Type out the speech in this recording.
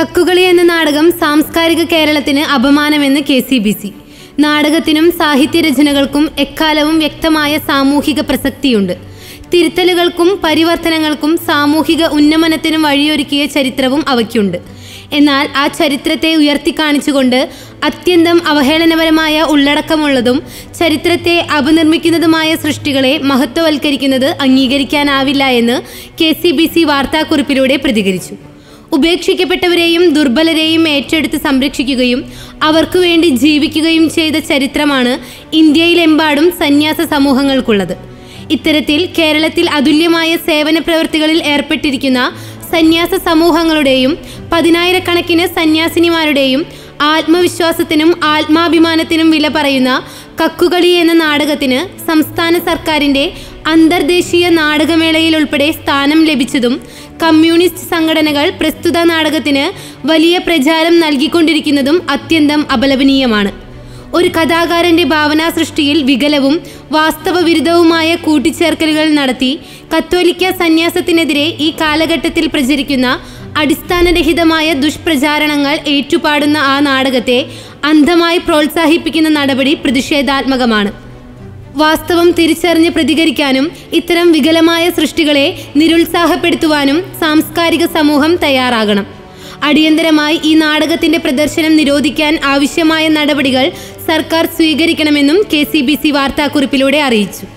കക്കുകളി എന്ന നാടകം സാംസ്കാരിക കേരളത്തിന് അപമാനമെന്ന് കെ സി ബി സി നാടകത്തിനും സാഹിത്യരചനകൾക്കും എക്കാലവും വ്യക്തമായ സാമൂഹിക പ്രസക്തിയുണ്ട് തിരുത്തലുകൾക്കും പരിവർത്തനങ്ങൾക്കും സാമൂഹിക ഉന്നമനത്തിനും വഴിയൊരുക്കിയ ചരിത്രവും അവയ്ക്കുണ്ട് എന്നാൽ ആ ചരിത്രത്തെ ഉയർത്തിക്കാണിച്ചുകൊണ്ട് അത്യന്തം അവഹേളനപരമായ ഉള്ളടക്കമുള്ളതും ചരിത്രത്തെ അപനിർമ്മിക്കുന്നതുമായ സൃഷ്ടികളെ മഹത്വവൽക്കരിക്കുന്നത് അംഗീകരിക്കാനാവില്ല എന്ന് കെ സി ബി സി വാർത്താക്കുറിപ്പിലൂടെ പ്രതികരിച്ചു ഉപേക്ഷിക്കപ്പെട്ടവരെയും ദുർബലരെയും ഏറ്റെടുത്ത് സംരക്ഷിക്കുകയും അവർക്കു വേണ്ടി ജീവിക്കുകയും ചെയ്ത ചരിത്രമാണ് ഇന്ത്യയിലെമ്പാടും സന്യാസ സമൂഹങ്ങൾക്കുള്ളത് ഇത്തരത്തിൽ കേരളത്തിൽ അതുല്യമായ സേവന പ്രവൃത്തികളിൽ ഏർപ്പെട്ടിരിക്കുന്ന സന്യാസ സമൂഹങ്ങളുടെയും പതിനായിരക്കണക്കിന് സന്യാസിനിമാരുടെയും ആത്മവിശ്വാസത്തിനും ആത്മാഭിമാനത്തിനും വില പറയുന്ന കക്കുകളി എന്ന നാടകത്തിന് സംസ്ഥാന സർക്കാരിൻ്റെ അന്തർദേശീയ നാടകമേളയിൽ ഉൾപ്പെടെ സ്ഥാനം ലഭിച്ചതും കമ്മ്യൂണിസ്റ്റ് സംഘടനകൾ പ്രസ്തുത നാടകത്തിന് വലിയ പ്രചാരം നൽകിക്കൊണ്ടിരിക്കുന്നതും അത്യന്തം അപലപനീയമാണ് ഒരു കഥാകാരന്റെ ഭാവനാ സൃഷ്ടിയിൽ വികലവും വാസ്തവവിരുദ്ധവുമായ കൂട്ടിച്ചേർക്കലുകൾ നടത്തി കത്തോലിക്ക സന്യാസത്തിനെതിരെ ഈ കാലഘട്ടത്തിൽ പ്രചരിക്കുന്ന അടിസ്ഥാനരഹിതമായ ദുഷ്പ്രചാരണങ്ങൾ ഏറ്റുപാടുന്ന ആ നാടകത്തെ അന്ധമായി പ്രോത്സാഹിപ്പിക്കുന്ന നടപടി പ്രതിഷേധാത്മകമാണ് വാസ്തവം തിരിച്ചറിഞ്ഞ് പ്രതികരിക്കാനും ഇത്തരം വികലമായ സൃഷ്ടികളെ നിരുത്സാഹപ്പെടുത്തുവാനും സാംസ്കാരിക സമൂഹം തയ്യാറാകണം അടിയന്തരമായി ഈ നാടകത്തിന്റെ പ്രദർശനം നിരോധിക്കാൻ ആവശ്യമായ നടപടികൾ സർക്കാർ സ്വീകരിക്കണമെന്നും കെ സി ബി സി വാർത്താക്കുറിപ്പിലൂടെ അറിയിച്ചു